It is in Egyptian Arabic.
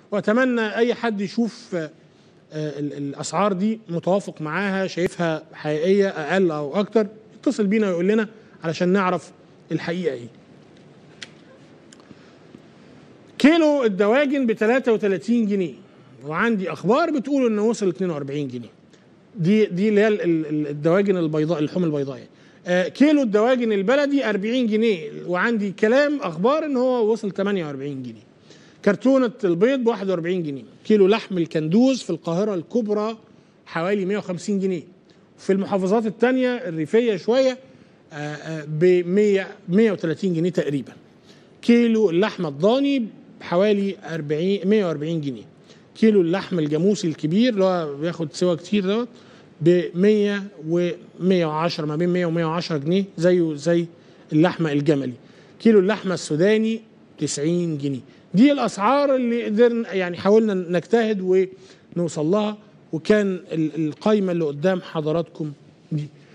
واتمنى اي حد يشوف آه، آه، ال- الاسعار دي متوافق معاها شايفها حقيقيه اقل او اكتر يتصل بينا ويقول لنا علشان نعرف الحقيقه ايه كيلو الدواجن ب 33 جنيه وعندي اخبار بتقول انه وصل 42 جنيه دي دي اللي هي ال- ال- الدواجن البيضاء اللحوم البيضاء يعني. آه، كيلو الدواجن البلدي 40 جنيه وعندي كلام اخبار ان هو وصل 48 جنيه كرتونه البيض ب 41 جنيه كيلو لحم الكندوز في القاهره الكبرى حوالي 150 جنيه في المحافظات الثانيه الريفيه شويه ب 100 130 جنيه تقريبا كيلو اللحمه الضاني بحوالي 40 140 جنيه كيلو اللحم الجاموسي الكبير اللي هو بياخد سوا كتير دوت ب 100 و 110 ما بين 100 و 110 جنيه زيه زي اللحمه الجملي كيلو اللحمه السوداني 90 جنيه دي الاسعار اللي قدرنا يعني حاولنا نجتهد ونوصل لها وكان ال- القايمه اللي قدام حضراتكم دي